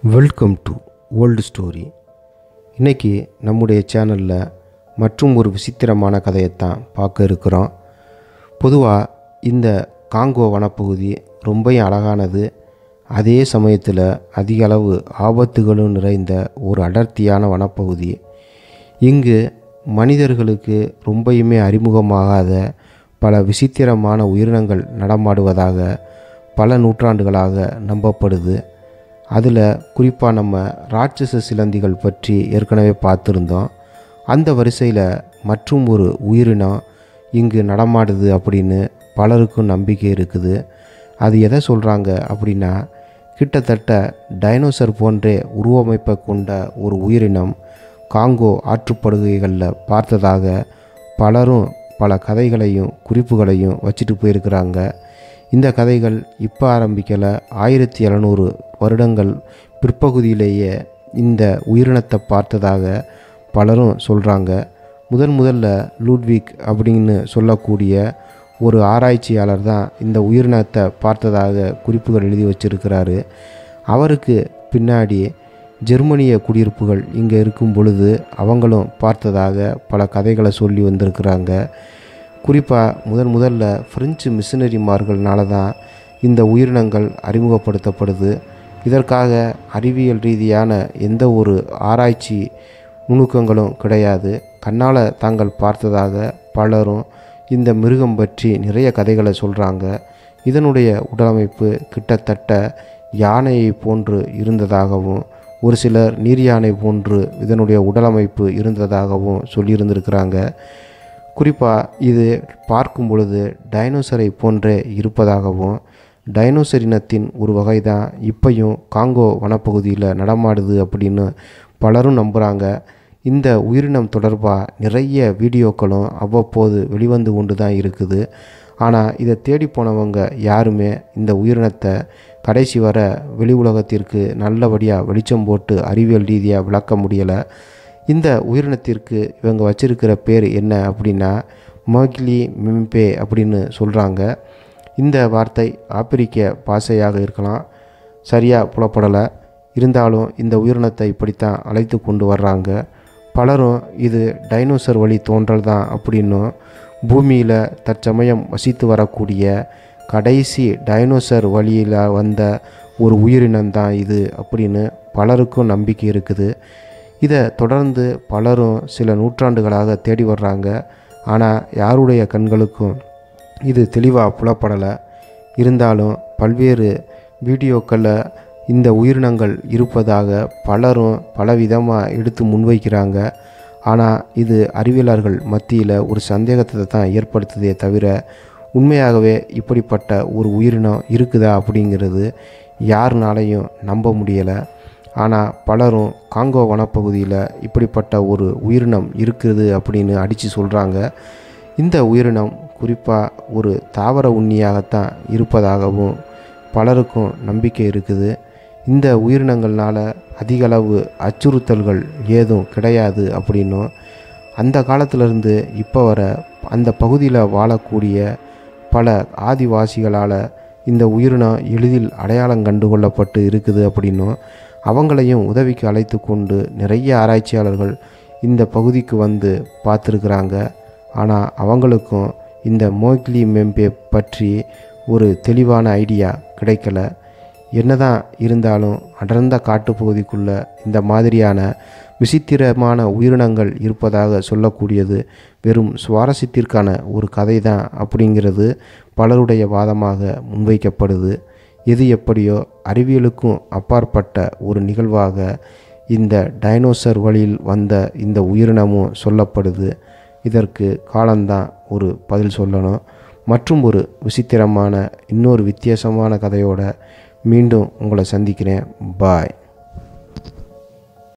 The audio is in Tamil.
வெல்கம் டு ஓல்டு ஸ்டோரி இன்றைக்கி நம்முடைய சேனலில் மற்றும் ஒரு விசித்திரமான கதையைத்தான் பார்க்க இருக்கிறோம் பொதுவாக இந்த காங்கோ வனப்பகுதி ரொம்பவும் அழகானது அதே சமயத்தில் அதிக அளவு ஆபத்துகளும் நிறைந்த ஒரு அடர்த்தியான வனப்பகுதி இங்கு மனிதர்களுக்கு ரொம்பயுமே அறிமுகமாகாத பல விசித்திரமான உயிரினங்கள் நடமாடுவதாக பல நூற்றாண்டுகளாக நம்பப்படுது அதில் குறிப்பாக நம்ம ராட்சச சிலந்திகள் பற்றி ஏற்கனவே பார்த்துருந்தோம் அந்த வரிசையில் மற்றும் ஒரு உயிரினம் இங்கு நடமாடுது அப்படின்னு பலருக்கும் நம்பிக்கை இருக்குது அது எதை சொல்கிறாங்க அப்படின்னா கிட்டத்தட்ட டைனோசர் போன்றே உருவமைப்பை கொண்ட ஒரு உயிரினம் காங்கோ ஆற்றுப்படுகைகளில் பார்த்ததாக பலரும் பல கதைகளையும் குறிப்புகளையும் வச்சுட்டு போயிருக்கிறாங்க இந்த கதைகள் இப்போ ஆரம்பிக்கலை ஆயிரத்தி எழுநூறு வருடங்கள் பிற்பகுதியிலேயே இந்த உயிரினத்தை பார்த்ததாக பலரும் சொல்கிறாங்க முதன் முதல்ல லூட்விக் அப்படின்னு சொல்லக்கூடிய ஒரு ஆராய்ச்சியாளர் தான் இந்த உயிரினத்தை பார்த்ததாக குறிப்புகள் எழுதி வச்சிருக்கிறாரு அவருக்கு பின்னாடி ஜெர்மனிய குடியிருப்புகள் இங்கே இருக்கும் பொழுது அவங்களும் பார்த்ததாக பல கதைகளை சொல்லி வந்திருக்கிறாங்க குறிப்பாக முதன் முதல்ல பிரெஞ்சு மிஷினரிமார்கள்னால தான் இந்த உயிரினங்கள் அறிமுகப்படுத்தப்படுது இதற்காக அறிவியல் ரீதியான எந்த ஒரு ஆராய்ச்சி நுணுக்கங்களும் கிடையாது கண்ணால் தாங்கள் பார்த்ததாக பலரும் இந்த மிருகம் பற்றி நிறைய கதைகளை சொல்கிறாங்க இதனுடைய உடலமைப்பு கிட்டத்தட்ட யானையை போன்று இருந்ததாகவும் ஒரு சிலர் நீர் யானை போன்று இதனுடைய உடலமைப்பு இருந்ததாகவும் சொல்லியிருந்திருக்கிறாங்க குறிப்பாக இது பார்க்கும் பொழுது டைனோசரை போன்றே இருப்பதாகவும் டைனோசர் இனத்தின் ஒரு வகை தான் இப்பையும் காங்கோ வனப்பகுதியில் நடமாடுது அப்படின்னு பலரும் நம்புகிறாங்க இந்த உயிரினம் தொடர்பாக நிறைய வீடியோக்களும் அவ்வப்போது வெளிவந்து கொண்டு தான் இருக்குது ஆனால் இதை தேடி போனவங்க யாருமே இந்த உயிரினத்தை கடைசி வர வெளி உலகத்திற்கு நல்லபடியாக வெளிச்சம் போட்டு அறிவியல் ரீதியாக விளக்க முடியலை இந்த உயிரினத்திற்கு இவங்க வச்சிருக்கிற பேர் என்ன அப்படின்னா மோக்லி மிம்பே அப்படின்னு சொல்கிறாங்க இந்த வார்த்தை ஆப்பிரிக்க பாஷையாக இருக்கலாம் சரியாக புலப்படலை இருந்தாலும் இந்த உயிரினத்தை இப்படித்தான் அழைத்து கொண்டு வர்றாங்க பலரும் இது டைனோசர் வழி தோன்றல் தான் அப்படின்னும் பூமியில் தற்சமயம் வசித்து வரக்கூடிய கடைசி டைனோசர் வழியில் வந்த ஒரு உயிரினம் தான் இது அப்படின்னு பலருக்கும் நம்பிக்கை இருக்குது இதை தொடர்ந்து பலரும் சில நூற்றாண்டுகளாக தேடி வர்றாங்க ஆனால் யாருடைய கண்களுக்கும் இது தெளிவாக புலப்படலை இருந்தாலும் பல்வேறு வீடியோக்களில் இந்த உயிரினங்கள் இருப்பதாக பலரும் பலவிதமாக எடுத்து முன்வைக்கிறாங்க ஆனால் இது அறிவியலர்கள் மத்தியில் ஒரு சந்தேகத்தை தான் ஏற்படுத்துதே தவிர உண்மையாகவே இப்படிப்பட்ட ஒரு உயிரினம் இருக்குதா அப்படிங்கிறது யாருனாலையும் நம்ப முடியலை ஆனால் பலரும் காங்கோ வனப்பகுதியில் இப்படிப்பட்ட ஒரு உயிரினம் இருக்குது அப்படின்னு அடித்து சொல்கிறாங்க இந்த உயிரினம் குறிப்பாக ஒரு தாவர உண்ணியாகத்தான் இருப்பதாகவும் பலருக்கும் நம்பிக்கை இருக்குது இந்த உயிரினங்கள்னால அதிகளவு அச்சுறுத்தல்கள் ஏதும் கிடையாது அப்படின்னும் அந்த காலத்திலிருந்து இப்போ வர அந்த பகுதியில் வாழக்கூடிய பல ஆதிவாசிகளால் இந்த உயிரினம் எளிதில் அடையாளம் கண்டு கொள்ளப்பட்டு இருக்குது அப்படின்னும் அவங்களையும் உதவிக்கு அழைத்து கொண்டு நிறைய ஆராய்ச்சியாளர்கள் இந்த பகுதிக்கு வந்து பார்த்துருக்குறாங்க ஆனால் அவங்களுக்கும் இந்த மோக்லி மெம்பே பற்றி ஒரு தெளிவான ஐடியா கிடைக்கல என்னதான் இருந்தாலும் அடர்ந்த காட்டுப்பகுதிக்குள்ளே இந்த மாதிரியான விசித்திரமான உயிரினங்கள் இருப்பதாக சொல்லக்கூடியது வெறும் சுவாரஸ்யத்திற்கான ஒரு கதை தான் அப்படிங்கிறது பலருடைய வாதமாக முன்வைக்கப்படுது எது எப்படியோ அறிவியலுக்கும் அப்பாற்பட்ட ஒரு நிகழ்வாக இந்த டைனோசர் வழியில் வந்த இந்த உயிரினமும் சொல்லப்படுது இதற்கு காலம்தான் ஒரு பதில் சொல்லணும் மற்றும் ஒரு விசித்திரமான இன்னொரு வித்தியாசமான கதையோட மீண்டும் உங்களை சந்திக்கிறேன் பாய்